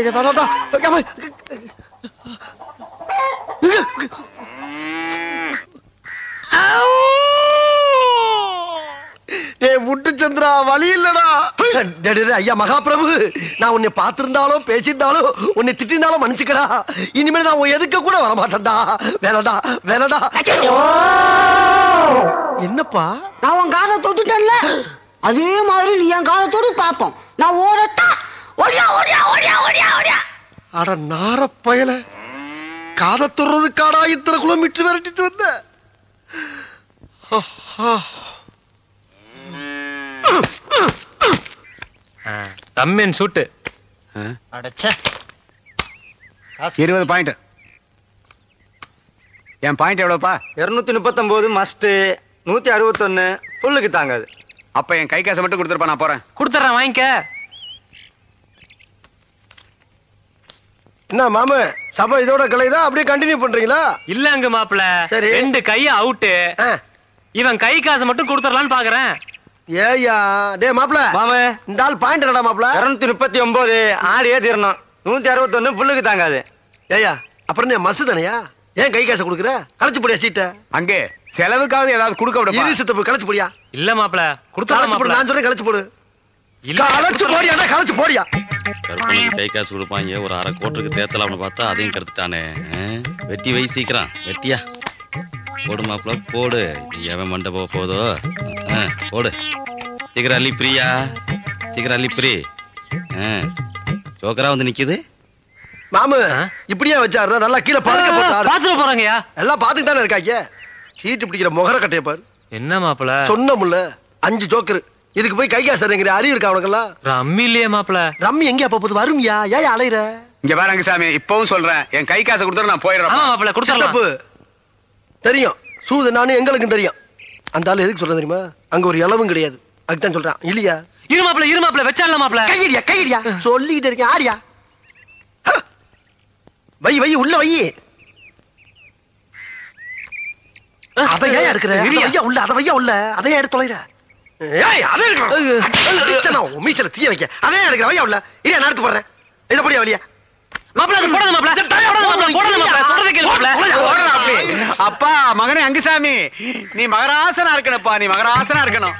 டேய், வேணாம்டா. அம்மா. டேய் முட்டு சந்திரா வழி இல்லடா டேய், டேய், டேய், ஐயா மகாபிரபு நான் உன்னை பார்த்திருந்தாலும் பேசியிருந்தாலும் உன்னை திட்டிருந்தாலும் மன்னிச்சுக்கடா இனிமேல் நான் உன் எதுக்க கூட வர மாட்டேன்டா வேணடா வேணடா என்னப்பா நான் உன் காதை தொட்டுட்டேன்ல அதே மாதிரி நீ என் காதை தொடு பாப்போம் நான் ஓடட்டா ஓடியா ஓடியா ஓடியா ஓடியா ஓடியா அட நார பயல காதை தொடுறதுக்காடா இத்தனை கிலோமீட்டர் விரட்டிட்டு வந்த தம்மின் சூட்டு அடச்சே இருபது பாயிண்ட் என் பாயிண்ட் எவ்வளவுப்பா இருநூத்தி முப்பத்தொன்பது மஸ்ட் நூத்தி அறுபத்தொன்னு புல்லுக்கு தாங்காது அப்ப என் கை காசை மட்டும் கொடுத்துருப்பா நான் போறேன் கொடுத்துறேன் வாங்கிக்க என்ன மாமு சபை இதோட கலைதா அப்படியே கண்டினியூ பண்றீங்களா இல்லங்க மாப்பிள சரி. ரெண்டு கைய அவுட்டு ஆ. இவன் கை காசை மட்டும் கொடுத்துடலான்னு பாக்குறேன் ஏய்யா டே மாப்ள மாமு இந்த ஆள் பாயிண்ட் என்னடா மாப்ள இருநூத்தி முப்பத்தி ஒன்பது ஆடியே தீரணும் நூத்தி அறுபத்தொன்னு புல்லுக்கு தாங்காது ஏய்யா அப்புறம் நீ மசு தானையா ஏன் கை காசை கொடுக்குற களைச்சு போடியா சீட்டை அங்கே செலவுக்காவது ஏதாவது கொடுக்க விடுப்பா இரு சித்தப்பு களைச்சு போடியா இல்ல மாப்பிள கொடுத்துடலாம் களைச்சு போடு மாப்பிள நான் சொல்றேன் களைச்சு போடு இல்ல, களைச்சு போடியா டேய், களைச்சு போடியா கருப்பனுக்கு கை காசு கொடுப்பாங்க ஒரு அரை கோட்டுக்கு தேத்தலாம்னு பார்த்தா அதையும் கருத்துட்டானே ஆ? வெட்டி வை சீக்கிரம் வெட்டியா போடு மாப்பிள போடு எவன் மண்டை போக போதோ ஆ, போடு சீக்கிரம் அள்ளி பிரியா சீக்கிரம் அள்ளி பிரி ஆ. ஜோக்கரா வந்து நிக்குது மாமு ஆ? இப்படியே வச்சாரு நல்லா கீழே படுக்க போட்டாரு பாத்துட்டு போறாங்கயா எல்லாம் பாத்துட்டு தானே இருக்காங்க சீட்டு பிடிக்கிற முகர கட்டைய பாரு என்ன மாப்பிள சொன்னமுல்ல அஞ்சு ஜோக்கர் இதுக்கு போய் கை காசு தரங்கிற அறிவு இருக்கா அவனுக்கெல்லாம் ரம்மி இல்லையே மாப்பிள ரம்மி எங்க அப்ப போது வரும்யா ஏன் அலையிற இங்க பாரு அங்கசாமி இப்பவும் சொல்றேன் என் கை காசை கொடுத்துட்டு நான் ஆமா போயிடுறேன் மாப்பிள கொடுத்துடலாம் சித்தப்பு தெரியும் சூது நானும் எங்களுக்கும் தெரியும் அந்த ஆளு எதுக்கு சொல்றேன் தெரியுமா அங்க ஒரு இளவும் கிடையாது அதுதான் சொல்றான் இல்லையா இரு மாப்பிள இரு மாப்பிள வச்சாடலாம் மாப்பிள கையடியா கையடியா சொல்லிக்கிட்டு இருக்கேன் ஆடியா ஹ! வை வை உள்ள வை அதை ஏன் எடுக்கிற அதை இரியா. வையா உள்ள அதை வையா உள்ள அதை ஏன் எடுத்து தொலைற ஏய் அதை எடுக்கணும் மீச்சல தீய வைக்க அதே எடுக்கிற வையா உள்ள இரியா நான் எடுத்து போடுறேன் இதை படியா வழியா மாப்பிள அது போடாத மாப்பிள போடாத மாப்பிள போடாத மாப்பிள சொல்றத கேளு மாப்பிள ஓடுறா அப்படி. அப்பா மகனே அங்குசாமி நீ மகராசனா இருக்கணும்ப்பா நீ மகராசனா இருக்கணும்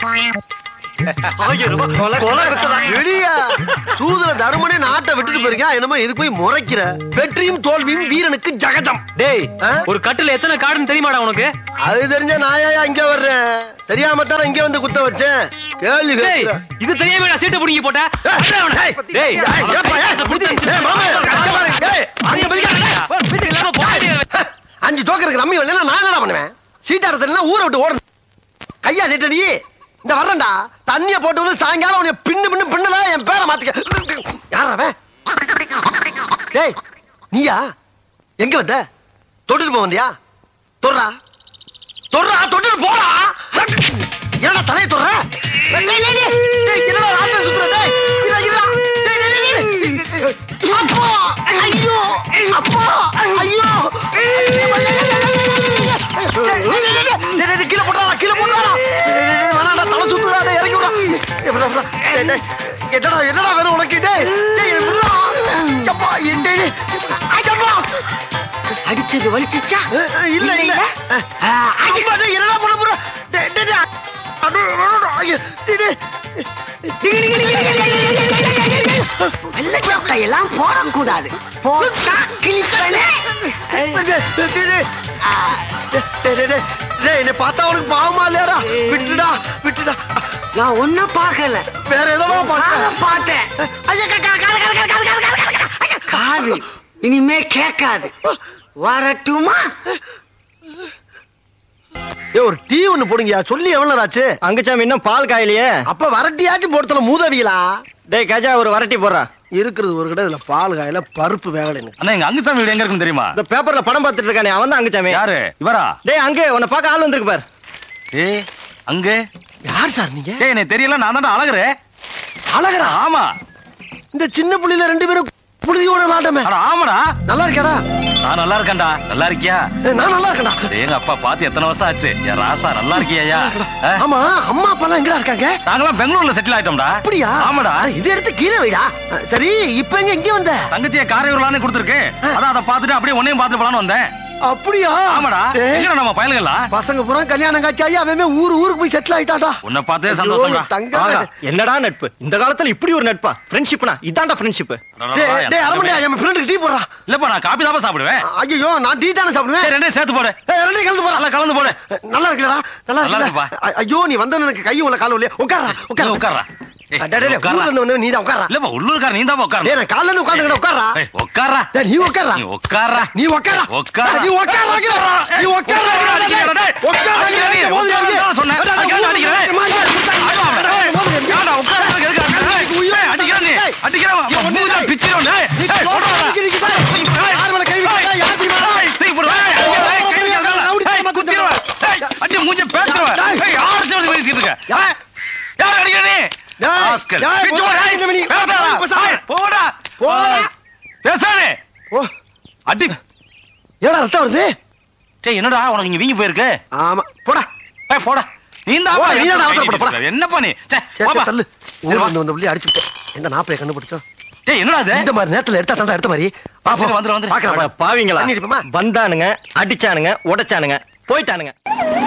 வெளியா சூதுல தருமனே நாட்டை விட்டுட்டு போயிருக்கா என்னமோ இது போய் முறைக்கிற வெற்றியும் தோல்வியும் வீரனுக்கு ஜகஜம் டேய் ஆ? ஒரு கட்டுல எத்தனை காடுன்னு தெரியுமாடா உனக்கு அது தெரிஞ்ச நாயா இங்க வர்றேன் தெரியாம தானே இங்க வந்து குத்த வச்சேன் கேள்வி டேய் கேட்கிற. இது தெரியாம நான் சீட்டை புடிங்கி போட்ட ஏய், டேய் டேய் ஏய், ஏப்பா, ஏய், ஏய், மாமா, ஏய், அங்க போய் அஞ்சு ஜோக்கருக்கு ரம்மி வரல நான் என்ன பண்ணுவேன் சீட்டாரத்துல ஊரை விட்டு ஓடுறேன் கையா நீட்ட நீ இந்த வர்றேன்டா தண்ணிய போட்டு வந்து சாயங்காலம் உன்னை பின்னு பின்னு பின்னல என் பேரை மாத்திக்க யார் அவன் டேய் நீயா எங்க வந்த தொட்டுட்டு போக வந்தியா தொடுறா தொடுறா தொட்டுட்டு போடா என்னடா தலையை தொடுற டேய், டேய், டேய், டேய், என்னடா ராத்திரி சுத்துற, டேய், இருடா, இருடா. டேய், டேய், டேய், டேய். அப்பா ஐயோ அப்பா ஐயோ டேய், டேய், டேய், டேய், டேய், கீழே போடுறா கீழே போடுறா வேணாடா தலை சுத்துறா டேய், இறக்கி விடா டேய், விடா, விடா. டேய், டேய், என்னடா என்னடா வேணும் உனக்கு டேய் டேய் விடா அப்பா டேய் டேய் ஐயப்பா அடிச்சது வலிச்சிச்சா அஹ், அஹ், இல்ல இல்ல அஹ், அம்மா, டேய், என்னடா பண்ண போற டேய், டேய், டேய். அடு, அடு, ஐயோ, டேய், டேய். வெள்ளச்சட்டை எல்லாம் போடக்கூடாது போட்டா கிழிப்பனே டேய், டேய், டேய். ஆ, டேய், டேய், டேய், டேய். டேய், என்னை பார்த்தா உனக்கு பாவமா இல்லையாடா விட்டுடா விட்டுடா நான் ஒன்னும் பார்க்கல வேற ஏதோ காதை பார்த்தேன் பார்த்தேன் ஐயா கா- கா- காது, காது, காது, காது, காது, காது, காது. ஐயா. காது இனிமே கேட்காது வரட்டுமா ஏய், ஒரு டீ ஒண்ணு போடுங்கயா சொல்லி எவ்வளவு நேரம் ஆச்சு அங்குச்சாமி இன்னும் பால் காயிலையே அப்ப வரட்டியாச்சும் போடுத்தல மூதவியலா டேய் கஜா ஒரு வரட்டி போடுறா இருக்கிறது ஒரு கடை இதுல பால் காயில பருப்பு வேகலைன்னு அண்ணா எங்க அங்குசாமி வீடு எங்க இருக்குன்னு தெரியுமா இந்த பேப்பர்ல படம் பார்த்துட்டு இருக்கானே அவன் தான் அங்குச்சாமி யாரு இவரா டேய் அங்கே உன்னை பார்க்க ஆள் வந்திருக்கு பார் ஏய் அங்க யார் சார் நீங்க ஏய் எனக்கு தெரியல நான் தான் அழகுற அழகரா ஆமா இந்த சின்ன புள்ளையில ரெண்டு பேரும் புழுதியோட விளாட்டமே அட ஆமாடா நல்லா இருக்கடா நான் நல்லா இருக்கேன்டா நல்லா இருக்கியா நான் நல்லா இருக்கேன்டா எங்க அப்பா பார்த்து எத்தனை வருஷம் ஆச்சு என் ராசா நல்லா இருக்கியா ஆமா அம்மா அப்பா எல்லாம் எங்கடா இருக்காங்க நாங்களாம் பெங்களூர்ல செட்டில் ஆயிட்டோம்டா அப்படியா ஆமாடா இது எடுத்து கீழே வைடா சரி இப்ப எங்க இங்க வந்த தங்கச்சியை காரையூர்லான்னு கொடுத்துருக்கு அதான் அதை பார்த்துட்டு அப்படியே உன்னையும் பார்த்து போலான்னு வந்தேன் அப்படியா ஆமாடா ஏய், எங்கடா நம்ம பயலுங்களா பசங்க பூரா கல்யாணம் காட்சி அவன் ஊரு ஊருக்கு போய் செட்டில் ஆயிட்டாடா உன்னை பார்த்தே ஐயோ, சந்தோஷம்டா தங்கம். ஆகா, என்னடா நட்பு இந்த காலத்துல இப்படி ஒரு நட்பா ஃப்ரெண்ட்ஷிப்னா இதான்டா ஃப்ரெண்ட்ஷிப் டேய், டேய், அரமண்டையா, என் ஃப்ரெண்டுக்கு டீ போடுறா இல்லப்பா நான் காபி தான் சாப்பிடுவேன் ஐயோ நான் டீ தானே சாப்பிடுவேன் ஏய், ரெண்டையும் சேர்த்து போடு ஏய், ரெண்டையும் கலந்து போறா நல்லா கலந்து போடு நல்லா இருக்குல்லடா நல்லா நல்லா இருக்குல்ல இருக்குப்பா. ஐ- ஐயோ நீ வந்த எனக்கு கை உள்ள கால உள்ள உட்காரா நீ உட்கார உட்கார்றா ஏய், டேய், டேய், டேய், உட்கார்றா. ஊர்ல இருந்து வந்தவன் நீதான் உட்காரா இல்லப்பா உள்ளூர்கார நீ தான் டேய் உட்காரணும் நான் காலைல இருந்து உட்கார்ந்துக்கிட்ட உட்காரா ஏய், உட்கார்றா டேய், நீ உட்காரா நீ உட்கார்றா நீ உட்காரா உட்காரா. நீ உட்காரா நீ உட்காரா அடிக்கிறா, டேய். அடிக்கிறா நீ. உட்காரா தான் சொன்னேன். அடிக்கிறா, அடிக்கிறா. ஏன்டா, உட்கார்றதுக்கு எதுக்கு அடிக்கிற? ஏய், ஏய், அடிக்கிறா நீ. அடிக்கிறா, அப்ப மூஞ்சில பிச்சிரும், டேய். ஏய், போடுறா. ஏய், ஏய், தூக்கி போடு. ஏய், அடிக்கிறா, ஏய், கை வைக்காத. ஏய், குத்திருவேன். ஏய், அடி மூஞ்சில பேத்துருவேன். ஏய், யாரை வச்சு பேசிட்டு இருக்க? ஏய், யாரை அடிக்கிற நீ? டேய், ராஸ்கல். டேய், பிச்சு போடா, போடு. இந்த மணி. பேசாத. பேசாத. ஏய், போடா. போடா. பேசாதே. ஓ அடி ஏடா ரத்தம் வருது டேய், என்னடா உனக்கு இங்க வீங்கி போயிருக்கு ஆமா போடா ஏய், போடா நீ தான் போடா, நீ தான் அவசரப்பட, போடா. என்னப்பா நீ சே, சரி, போப்பா. சரி, தள்ளு சரி, ஊர்ல வா. வந்து வந்த புள்ளி அடிச்சுட்டேன் எங்க நாப்பைய கண்டுபிடிச்சோம் டேய், என்னடா இது இந்த மாதிரி நேரத்துல எடுத்தா தாண்டா எடுத்த மாதிரி பாப்போம் சரி, வந்துரு, வந்துரு. பாக்கலாம் அட பாவிங்களா தண்ணி அடிப்போமா? வந்தானுங்க அடிச்சானுங்க உடைச்சானுங்க போயிட்டானுங்க